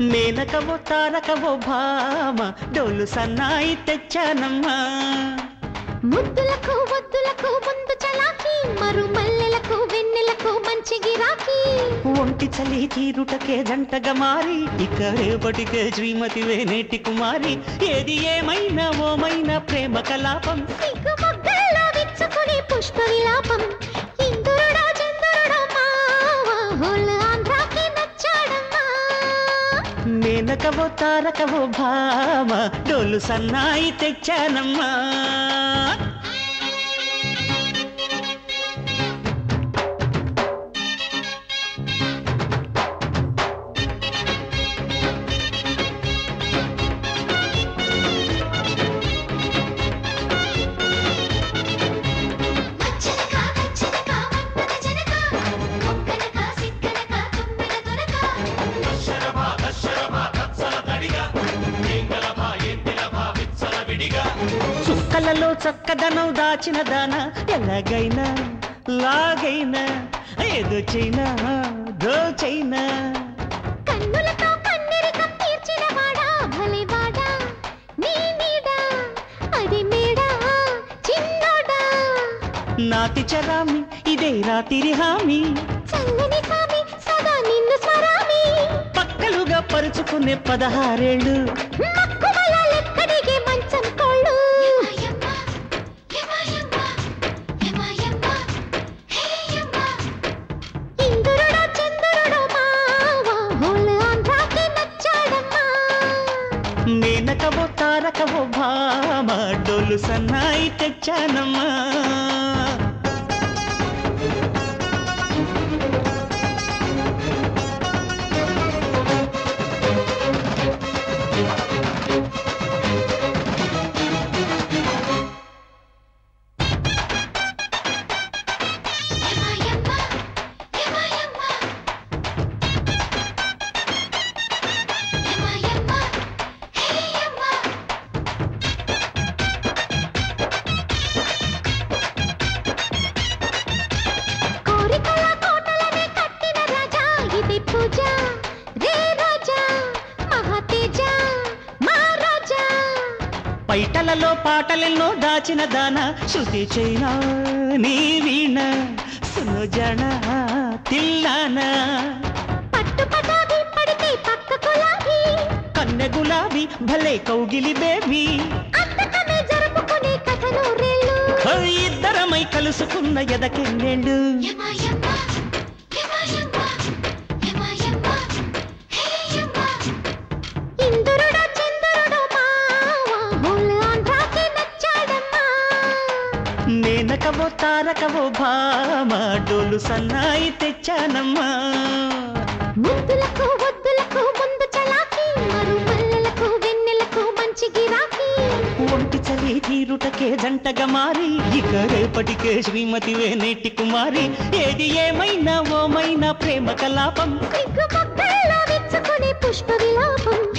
మేనకవో తారకవో భామ డోలు సన్నాయి తెచ్చానమ్మా ముద్దులకు వద్దులకు ముందు చలాకి మరు మల్లెలకు వెన్నెలకు మంచి గిరాకీ ఒంటి చలి తీరుటకే జంటగా మారి ఇక రేపటికే శ్రీమతి వేనేటి కుమారి ఏది ఏమైనా ఓమైనా ప్రేమ కలాపం సిగ్గు మొగ్గల్లో విచ్చుకునే పుష్ప విలాపం ఇందురుడా చంద్రుడా మావా హోల్ ఆంధ్రాకి నచ్చాడమ్మా మేనకవో తారకవో భామ డోలు సన్నాయి తెచ్చానమ్మా మచ్చనక గచ్చనక మన్మథ జనక మొక్కనక సిక్కనక తుమ్మెద దొరక చుక్కలలో చక్కదనం దాచిన దాన ఎలాగైనా లాగైనా ఏదో చైనా దోచైనా కన్నులతో కన్నెరికం తీర్చిన వాడా భలే వాడా నీ నీడ అది మేడా చిన్నోడా నాటి చరామి ఇదే రాతిరి హామీ చల్లని సామి సదా నిన్ను స్మరామి పక్కలుగా పరుచుకునే పదహారేళ్ళు మక్కువల లెక్కడిగే మంచం కోళ్ళు ఇంద్రుడో చంద్రుడో మావా హోల్ ఆంధ్రాకి నచ్చాడమ్మా మేనకవో తారకవో భామ డోలు సన్నాయి తెచ్చానమ్మా యమయమ్మ యమయమ్మ యమయమ్మ హేయమ్మ కోరికల కోటలనే కట్టిన రాజా ఇది పూజ రే రాజా మహాతేజ మా రాజా పైటలలో పాటలెన్నో దాచిన దాన శృతి చైనా నీ వీణ సునుజన తిల్లానా పట్టు పటాది పడితే పక్క కులాబీ కన్నె గులాబీ భలే కౌగిలి బేబీ అంతకమే జరుపుకునే కథలు రేళ్ళు ఓ ఇద్దరమై కలుసుకున్న ఎదకెన్నెళ్ళు యమయమ్మ యమయమ్మ యమయమ్మ హేయమ్మ ఇంద్రుడో చంద్రుడో మావా హోల్ ఆంధ్రాకి నచ్చాడమ్మా మేనకవో తారకవో భామ డోలు సన్నాయి తెచ్చానమ్మా ముద్దులకు వద్దులకు ముందు చలాకి మరు మల్లెలకు వెన్నెలకు మంచి గిరాకీ ఒంటి చలి తీరుటకే జంటగా మారి ఇక రేపటికే శ్రీమతి వేనేటి కుమారి ఏది ఏమైనా ఓమైనా ప్రేమ కలాపం సిగ్గు మొక్కల్లో విచ్చుకునే పుష్ప విలాపం